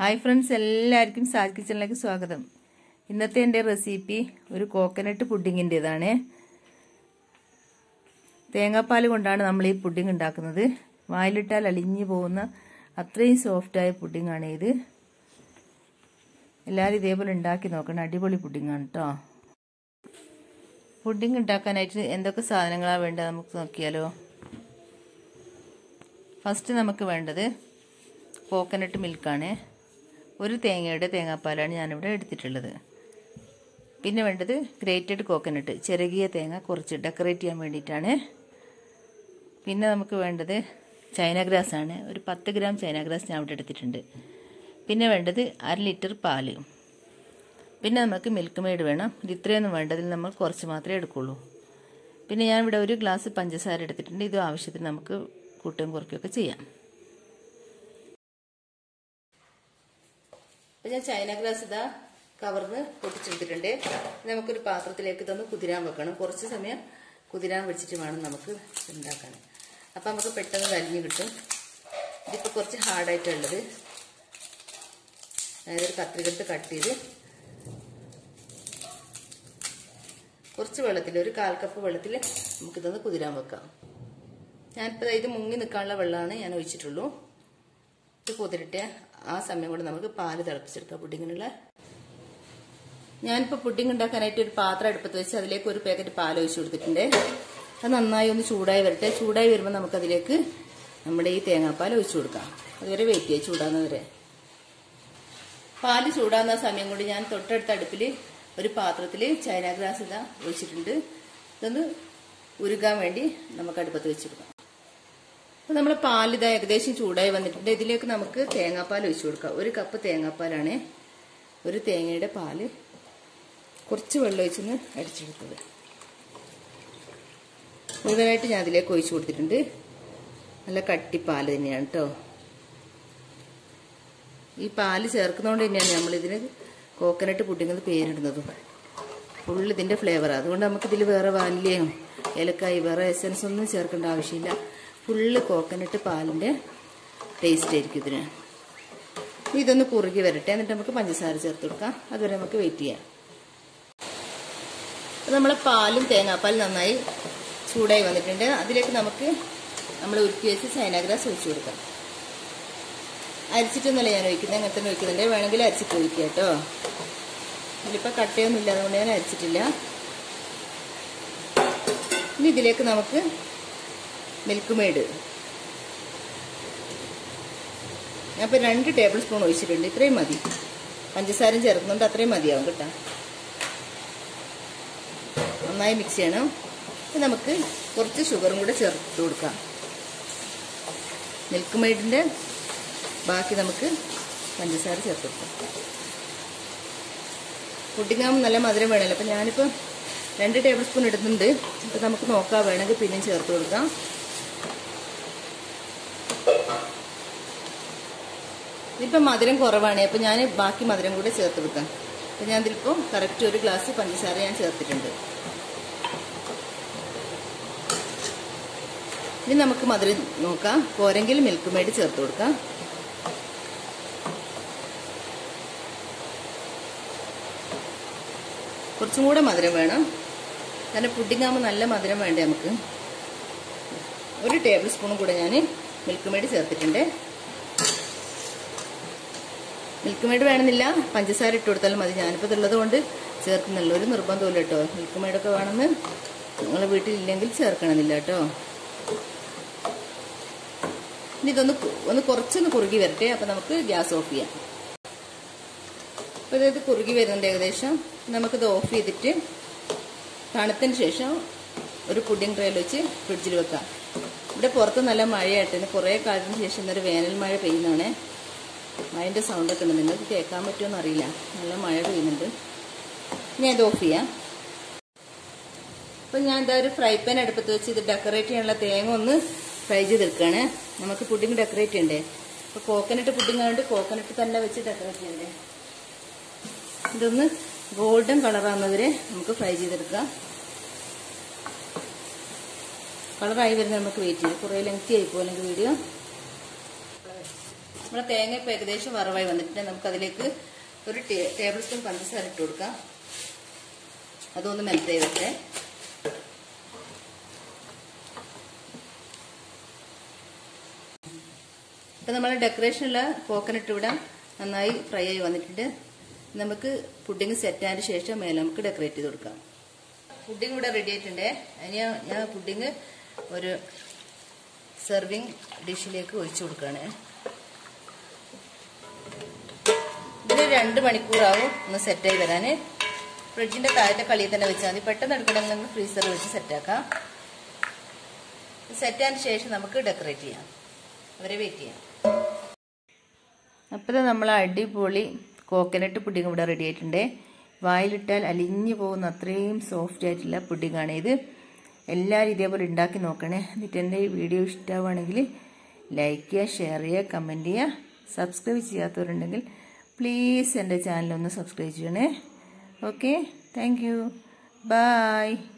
hi friends എല്ലാവർക്കും സാജ് കിച്ചണിലേക്ക് സ്വാഗതം ഇന്നത്തെ എൻ്റെ റെസിപ്പി ഒരു കോക്കനട്ട് പുഡിങ്ങിൻ്റെതാണ് തേങ്ങാപ്പാൽ കൊണ്ടാണ് നമ്മൾ ഈ പുഡിങ് ഉണ്ടാക്കുന്നത് വായിലിട്ടാൽ അലിഞ്ഞു പോകുന്ന അത്രയും സോഫ്റ്റായ പുഡിങ്ങാണ് ഇത് എല്ലാവരും ഇതേപോലെ ഉണ്ടാക്കി നോക്കണം അടിപൊളി പുഡിങ്ങാണ് കേട്ടോ പുഡിങ് ഉണ്ടാക്കാനായിട്ട് എന്തൊക്കെ സാധനങ്ങളാണ് വേണ്ടത് നമുക്ക് നോക്കിയാലോ ഫസ്റ്റ് നമുക്ക് വേണ്ടത് കോക്കനട്ട് മിൽക്കാണ് ഒരു തേങ്ങയുടെ തേങ്ങാപ്പാലാണ് ഞാനിവിടെ എടുത്തിട്ടുള്ളത് പിന്നെ വേണ്ടത് ഗ്രേറ്റഡ് കോക്കനട്ട് ചിരകിയ തേങ്ങ കുറച്ച് ഡെക്കറേറ്റ് ചെയ്യാൻ വേണ്ടിയിട്ടാണ് പിന്നെ നമുക്ക് വേണ്ടത് ചൈന ഗ്രാസ് ആണ് ഒരു പത്ത് ഗ്രാം ചൈന ഗ്രാസ് ഞാൻ ഇവിടെ എടുത്തിട്ടുണ്ട് പിന്നെ വേണ്ടത് അര ലിറ്റർ പാല് പിന്നെ നമുക്ക് മിൽക്ക് മെയ്ഡ് വേണം ഇത് ഇത്രയൊന്നും വേണ്ടതിൽ നമ്മൾ കുറച്ച് മാത്രമേ എടുക്കുള്ളൂ പിന്നെ ഞാൻ ഇവിടെ ഒരു ഗ്ലാസ് പഞ്ചസാര എടുത്തിട്ടുണ്ട് ഇത് ആവശ്യത്തിന് നമുക്ക് കൂട്ടുകയും കുറയ്ക്കുകയൊക്കെ ചെയ്യാം അപ്പം ഞാൻ ചൈന ഗ്രാസ് ഇതാ കവർന്ന് പൊട്ടിച്ചെടുത്തിട്ടുണ്ട് നമുക്കൊരു പാത്രത്തിലേക്ക് ഇതൊന്ന് കുതിരാൻ വെക്കണം കുറച്ച് സമയം കുതിരാൻ വെച്ചിട്ട് വേണം നമുക്ക് ഉണ്ടാക്കാൻ അപ്പം നമുക്ക് പെട്ടെന്ന് വലിഞ്ഞ് കിട്ടും ഇതിപ്പോൾ കുറച്ച് ഹാർഡായിട്ടുള്ളത് അതായത് ഒരു കത്രികത്ത് കട്ട് ചെയ്ത് കുറച്ച് വെള്ളത്തിൽ ഒരു കാൽ കപ്പ് വെള്ളത്തിൽ നമുക്കിതൊന്ന് കുതിരാൻ വെക്കാം ഞാനിപ്പോൾ ഇത് മുങ്ങി നിൽക്കാനുള്ള വെള്ളമാണ് ഞാൻ ഒഴിച്ചിട്ടുള്ളൂ ഇത് കുതിരിട്ട് ആ സമയം കൊണ്ട് നമുക്ക് പാല് തിളപ്പിച്ചെടുക്കാം പുഡിങ്ങിനുള്ള ഞാനിപ്പോൾ പുഡിങ് ഉണ്ടാക്കാനായിട്ട് ഒരു പാത്രം അടുപ്പത്ത് വെച്ച് അതിലേക്ക് ഒരു പാക്കറ്റ് പാൽ ഒഴിച്ചു കൊടുത്തിട്ടുണ്ട് അത് നന്നായി ഒന്ന് ചൂടായി വരട്ടെ ചൂടായി വരുമ്പോൾ നമുക്കതിലേക്ക് നമ്മുടെ ഈ തേങ്ങാപ്പാൽ ഒഴിച്ചു കൊടുക്കാം അതുവരെ വെയിറ്റ് ചെയ്യാം ചൂടാകുന്നവരെ പാല് ചൂടാകുന്ന സമയം കൊണ്ട് ഞാൻ തൊട്ടടുത്ത അടുപ്പിൽ ഒരു പാത്രത്തിൽ ചൈന ഗ്രാസ് ഇതാ ഒഴിച്ചിട്ടുണ്ട് ഇതൊന്ന് ഉരുകാൻ വേണ്ടി നമുക്ക് അടുപ്പത്ത് വെച്ചെടുക്കാം അപ്പോൾ നമ്മൾ പാൽ ഇതാ ഏകദേശം ചൂടായി വന്നിട്ടുണ്ട് ഇതിലേക്ക് നമുക്ക് തേങ്ങാപ്പാൽ ഒഴിച്ചു കൊടുക്കാം ഒരു കപ്പ് തേങ്ങാപ്പാലാണ് ഒരു തേങ്ങയുടെ പാല് കുറച്ച് വെള്ളം ഒഴിച്ചൊന്ന് അടിച്ചെടുത്തത് മുഴുവനായിട്ട് ഞാൻ അതിലേക്ക് ഒഴിച്ചു കൊടുത്തിട്ടുണ്ട് നല്ല കട്ടിപ്പാൽ തന്നെയാണ് കേട്ടോ ഈ പാല് ചേർക്കുന്നതുകൊണ്ട് തന്നെയാണ് നമ്മളിതിന് കോക്കനട്ട് പുഡിങ്ങ് പേരിടുന്നതും ഫുൾ ഇതിൻ്റെ ഫ്ലേവറാണ് അതുകൊണ്ട് നമുക്കിതിൽ വേറെ വാനിലയും ഏലക്കായി വേറെ എസൻസ് ഒന്നും ചേർക്കേണ്ട ആവശ്യമില്ല ഫുള്ള് കോക്കനട്ട് പാലിൻ്റെ ടേസ്റ്റ് ആയിരിക്കും ഇതിന് ഇതൊന്ന് കുറുകി വരട്ടെ എന്നിട്ട് നമുക്ക് പഞ്ചസാര ചേർത്ത് കൊടുക്കാം അതുവരെ നമുക്ക് വെയിറ്റ് ചെയ്യാം നമ്മളെ പാലും തേങ്ങാപ്പാലും നന്നായി ചൂടായി വന്നിട്ടുണ്ട് അതിലേക്ക് നമുക്ക് നമ്മൾ ഉരുക്കി വെച്ച് ചൈനാഗ്രാസ് ഒഴിച്ചു കൊടുക്കാം അരിച്ചിട്ടൊന്നുമല്ല ഞാൻ ഒഴിക്കുന്നത് അങ്ങനെ തന്നെ ഒഴിക്കുന്നുണ്ട് വേണമെങ്കിൽ അരിച്ചിട്ട് ഒഴിക്കുക കേട്ടോ ഇതിലിപ്പോൾ കട്ടയൊന്നും ഇല്ല അതുകൊണ്ട് ഞാൻ അരിച്ചിട്ടില്ല ഇനി ഇതിലേക്ക് നമുക്ക് മിൽക്ക് മെയ്ഡ് ഞാൻ ഇപ്പോൾ രണ്ട് ടേബിൾ സ്പൂൺ ഒഴിച്ചിട്ടുണ്ട് ഇത്രയും മതി പഞ്ചസാരയും ചേർക്കുന്നുണ്ട് അത്രയും മതിയാവും കേട്ടോ നന്നായി മിക്സ് ചെയ്യണം നമുക്ക് കുറച്ച് ഷുഗറും കൂടെ ചേർത്ത് കൊടുക്കാം മിൽക്ക് മെയ്ഡിൻ്റെ ബാക്കി നമുക്ക് പഞ്ചസാര ചേർത്ത് കൊടുക്കാം പുഡിങ്ങാകുമ്പോൾ നല്ല മധുരം വേണമല്ലോ അപ്പം ഞാനിപ്പോൾ രണ്ട് ടേബിൾ സ്പൂൺ ഇടുന്നുണ്ട് അപ്പോൾ നമുക്ക് നോക്കാം വേണമെങ്കിൽ പിന്നെയും ചേർത്ത് കൊടുക്കാം ഇതിപ്പോൾ മധുരം കുറവാണ് അപ്പോൾ ഞാൻ ബാക്കി മധുരം കൂടെ ചേർത്ത് കൊടുക്കാം അപ്പം ഞാൻ ഇതിലിപ്പോൾ കറക്റ്റ് ഒരു ഗ്ലാസ് പഞ്ചസാര ഞാൻ ചേർത്തിട്ടുണ്ട് ഇനി നമുക്ക് മധുരം നോക്കാം പോരെങ്കിൽ മിൽക്ക് മെയ്ഡ് ചേർത്ത് കൊടുക്കാം കുറച്ചും കൂടെ മധുരം വേണം കാരണം പുഡിംഗ് ആകുമ്പോൾ നല്ല മധുരം വേണ്ടേ നമുക്ക് ഒരു ടേബിൾ സ്പൂണും കൂടെ ഞാൻ മിൽക്ക് മെയ്ഡ് ചേർത്തിട്ടുണ്ട് മിൽക്ക് മെയ്ഡ് വേണമെന്നില്ല പഞ്ചസാര ഇട്ട് കൊടുത്താലും മതി ഞാനിപ്പോൾ ഇതുള്ളത് കൊണ്ട് ചേർക്കുന്നില്ല ഒരു നിർബന്ധമില്ല കേട്ടോ മിൽക്ക് മെയ്ഡൊക്കെ വേണമെന്ന് നിങ്ങളെ വീട്ടിലില്ലെങ്കിൽ ചേർക്കണമെന്നില്ല കേട്ടോ ഇനി ഇതൊന്ന് ഒന്ന് കുറച്ചൊന്ന് കുറുകി വരട്ടെ അപ്പം നമുക്ക് ഗ്യാസ് ഓഫ് ചെയ്യാം അപ്പോൾ ഇത് കുറുകി വരുന്നുണ്ട് ഏകദേശം നമുക്കിത് ഓഫ് ചെയ്തിട്ട് തണുത്തതിന് ശേഷം ഒരു പുഡിംഗ് ട്രേയിൽ വെച്ച് ഫ്രിഡ്ജിൽ വെക്കാം ഇവിടെ പുറത്ത് നല്ല മഴയായിട്ടുണ്ട് കുറേ കാലത്തിന് ശേഷം ഇന്നൊരു വേനൽ മഴ പെയ്യുന്നതാണ് മഴൻ്റെ സൗണ്ടൊക്കെ ഉണ്ട് നിങ്ങൾക്ക് കേൾക്കാൻ പറ്റുമോ അറിയില്ല നല്ല മഴ പെയ്യുന്നുണ്ട് ഞാൻ ഇത് ഓഫ് ചെയ്യാം അപ്പം ഞാൻ എന്താ ഒരു ഫ്രൈ പാൻ അടുപ്പത്ത് വെച്ച് ഇത് ഡെക്കറേറ്റ് ചെയ്യാനുള്ള തേങ്ങ ഒന്ന് ഫ്രൈ ചെയ്തെടുക്കുകയാണ് നമുക്ക് പുഡിംഗ് ഡെക്കറേറ്റ് ചെയ്യണ്ടേ അപ്പോൾ കോക്കനട്ട് പുഡിംഗ് ആയതുകൊണ്ട് കോക്കനട്ട് തന്നെ വെച്ച് ഡെക്കറേറ്റ് ചെയ്യണ്ടേ ഇതൊന്ന് ഗോൾഡൻ കളറാകുന്നവരെ നമുക്ക് ഫ്രൈ ചെയ്തെടുക്കാം കളറായി വരുന്ന നമുക്ക് വെയിറ്റ് ചെയ്യാം കുറേ ലെങ്തി ആയി പോകും വീഡിയോ നമ്മുടെ തേങ്ങ ഇപ്പോൾ ഏകദേശം വറവായി വന്നിട്ടുണ്ട് നമുക്കതിലേക്ക് ഒരു ടേബിൾ സ്പൂൺ പഞ്ചസാര ഇട്ട് കൊടുക്കാം അതൊന്ന് മെൽറ്റ് ചെയ്തിട്ട് ഇപ്പം നമ്മൾ ഡെക്കറേഷനുള്ള കോക്കനട്ട് ഇവിടെ നന്നായി ഫ്രൈ ആയി വന്നിട്ടുണ്ട് നമുക്ക് പുഡിങ് സെറ്റായതിന് ശേഷം മേലെ നമുക്ക് ഡെക്കറേറ്റ് ചെയ്ത് കൊടുക്കാം പുഡിങ് ഇവിടെ റെഡി ആയിട്ടുണ്ട് അതിന് ഞാൻ പുഡിങ് ഒരു സെർവിങ് ഡിഷിലേക്ക് ഒഴിച്ചു കൊടുക്കുകയാണ് ഇതിന് രണ്ട് മണിക്കൂറാവും ഒന്ന് സെറ്റായി വരാൻ ഫ്രിഡ്ജിന്റെ താഴത്തെ കളിയിൽ തന്നെ വെച്ചാൽ മതി പെട്ടെന്ന് എടുക്കണമെങ്കിൽ നമുക്ക് ഫ്രീസറിൽ വെച്ച് സെറ്റാക്കാം സെറ്റായതിന് ശേഷം നമുക്ക് ഡെക്കറേറ്റ് ചെയ്യാം അവരെ വെയിറ്റ് ചെയ്യാം അപ്പോൾ നമ്മൾ അടിപൊളി കോക്കനട്ട് പുഡിങ് ഇവിടെ റെഡി ആയിട്ടുണ്ട് വായിലിട്ടാൽ അലിഞ്ഞു പോകുന്ന അത്രയും സോഫ്റ്റ് ആയിട്ടുള്ള പുഡിങ്ങാണ് ഇത് എല്ലാവരും ഇതേപോലെ ഉണ്ടാക്കി നോക്കണേ എന്നിട്ട് എൻ്റെ ഈ വീഡിയോ ഇഷ്ടമാണെങ്കിൽ ലൈക്ക് ചെയ്യുക ഷെയർ ചെയ്യുക കമൻറ്റ് ചെയ്യുക സബ്സ്ക്രൈബ് ചെയ്യാത്തവരുണ്ടെങ്കിൽ പ്ലീസ് എൻ്റെ ചാനലൊന്ന് സബ്സ്ക്രൈബ് ചെയ്യണേ ഓക്കെ താങ്ക് യു ബൈ